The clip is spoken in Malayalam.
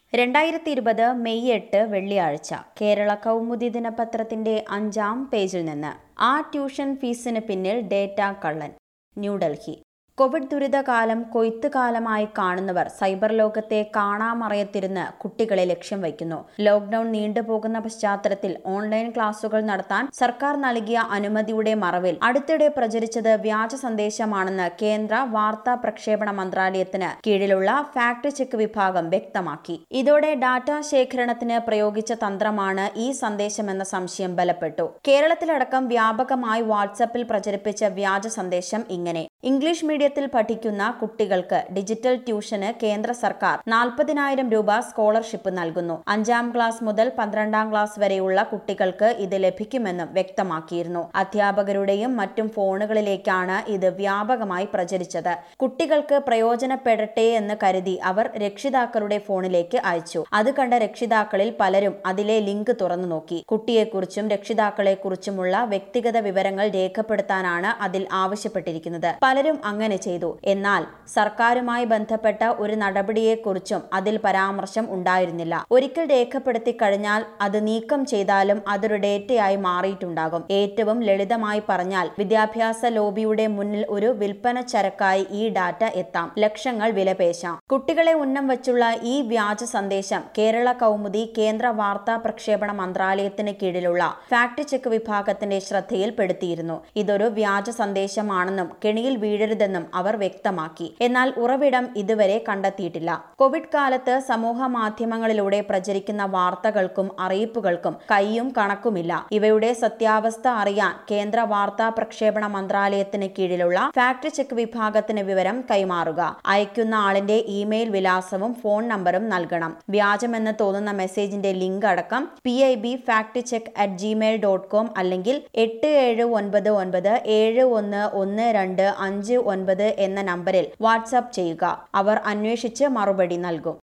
രണ്ടായിരത്തി ഇരുപത് മെയ് എട്ട് വെള്ളിയാഴ്ച കേരള കൗമുദി ദിനപത്രത്തിന്റെ അഞ്ചാം പേജിൽ നിന്ന് ആ ട്യൂഷൻ ഫീസിന് പിന്നിൽ ഡേറ്റ കള്ളൻ ന്യൂഡൽഹി കോവിഡ് ദുരിതകാലം കൊയ്ത്തുകാലമായി കാണുന്നവർ സൈബർ ലോകത്തെ കാണാമറയത്തിരുന്ന് കുട്ടികളെ ലക്ഷ്യം വയ്ക്കുന്നു ലോക്ഡൌൺ നീണ്ടുപോകുന്ന പശ്ചാത്തലത്തിൽ ഓൺലൈൻ ക്ലാസുകൾ നടത്താൻ സർക്കാർ നൽകിയ അനുമതിയുടെ മറവിൽ അടുത്തിടെ പ്രചരിച്ചത് വ്യാജ സന്ദേശമാണെന്ന് കേന്ദ്ര വാർത്താ പ്രക്ഷേപണ മന്ത്രാലയത്തിന് കീഴിലുള്ള ഫാക്ട് ചെക്ക് വിഭാഗം വ്യക്തമാക്കി ഇതോടെ ഡാറ്റ ശേഖരണത്തിന് പ്രയോഗിച്ച തന്ത്രമാണ് ഈ സന്ദേശമെന്ന സംശയം ബലപ്പെട്ടു കേരളത്തിലടക്കം വ്യാപകമായി വാട്സാപ്പിൽ പ്രചരിപ്പിച്ച വ്യാജ സന്ദേശം ഇങ്ങനെ ഇംഗ്ലീഷ് മീഡിയത്തിൽ പഠിക്കുന്ന കുട്ടികൾക്ക് ഡിജിറ്റൽ ട്യൂഷന് കേന്ദ്ര സർക്കാർ നാൽപ്പതിനായിരം രൂപ സ്കോളർഷിപ്പ് നൽകുന്നു അഞ്ചാം ക്ലാസ് മുതൽ പന്ത്രണ്ടാം ക്ലാസ് വരെയുള്ള കുട്ടികൾക്ക് ഇത് ലഭിക്കുമെന്നും വ്യക്തമാക്കിയിരുന്നു അധ്യാപകരുടെയും മറ്റും ഫോണുകളിലേക്കാണ് ഇത് വ്യാപകമായി പ്രചരിച്ചത് കുട്ടികൾക്ക് പ്രയോജനപ്പെടട്ടെ എന്ന് കരുതി അവർ രക്ഷിതാക്കളുടെ ഫോണിലേക്ക് അയച്ചു അത് കണ്ട രക്ഷിതാക്കളിൽ പലരും അതിലെ ലിങ്ക് തുറന്നു നോക്കി കുട്ടിയെക്കുറിച്ചും രക്ഷിതാക്കളെക്കുറിച്ചുമുള്ള വ്യക്തിഗത വിവരങ്ങൾ രേഖപ്പെടുത്താനാണ് അതിൽ ആവശ്യപ്പെട്ടിരിക്കുന്നത് പലരും അങ്ങനെ ചെയ്തു എന്നാൽ സർക്കാരുമായി ബന്ധപ്പെട്ട ഒരു നടപടിയെക്കുറിച്ചും അതിൽ പരാമർശം ഉണ്ടായിരുന്നില്ല ഒരിക്കൽ രേഖപ്പെടുത്തി കഴിഞ്ഞാൽ അത് നീക്കം ചെയ്താലും അതൊരു ഡേറ്റയായി മാറിയിട്ടുണ്ടാകും ഏറ്റവും ലളിതമായി പറഞ്ഞാൽ വിദ്യാഭ്യാസ ലോബിയുടെ മുന്നിൽ ഒരു വിൽപ്പന ചരക്കായി ഈ ഡാറ്റ എത്താം ലക്ഷങ്ങൾ വിലപേശാം കുട്ടികളെ ഉന്നം വച്ചുള്ള ഈ വ്യാജ സന്ദേശം കേരള കൗമുദി കേന്ദ്ര വാർത്താ പ്രക്ഷേപണ മന്ത്രാലയത്തിന് കീഴിലുള്ള ഫാക്ട് ചെക്ക് വിഭാഗത്തിന്റെ ശ്രദ്ധയിൽപ്പെടുത്തിയിരുന്നു ഇതൊരു വ്യാജ സന്ദേശമാണെന്നും കെണിയിൽ വീഴരുതെന്നും അവർ വ്യക്തമാക്കി എന്നാൽ ഉറവിടം ഇതുവരെ കണ്ടെത്തിയിട്ടില്ല കോവിഡ് കാലത്ത് സമൂഹ മാധ്യമങ്ങളിലൂടെ പ്രചരിക്കുന്ന വാർത്തകൾക്കും അറിയിപ്പുകൾക്കും കൈയും കണക്കുമില്ല ഇവയുടെ സത്യാവസ്ഥ അറിയാൻ കേന്ദ്ര വാർത്താ പ്രക്ഷേപണ മന്ത്രാലയത്തിന് കീഴിലുള്ള ഫാക്ട് ചെക്ക് വിഭാഗത്തിന് വിവരം കൈമാറുക അയക്കുന്ന ആളിന്റെ ഇമെയിൽ വിലാസവും ഫോൺ നമ്പറും നൽകണം വ്യാജമെന്ന് തോന്നുന്ന മെസ്സേജിന്റെ ലിങ്ക് അടക്കം P I B fact check at Gmail dot com അല്ലെങ്കിൽ എട്ട് ഏഴ് ഒൻപത് ഒൻപത് ഏഴ് ഒന്ന് ഒന്ന് രണ്ട് അഞ്ച് ഒൻപത് എന്ന നമ്പറിൽ വാട്സാപ്പ് ചെയ്യുക അവർ അന്വേഷിച്ച് മറുപടി നൽകും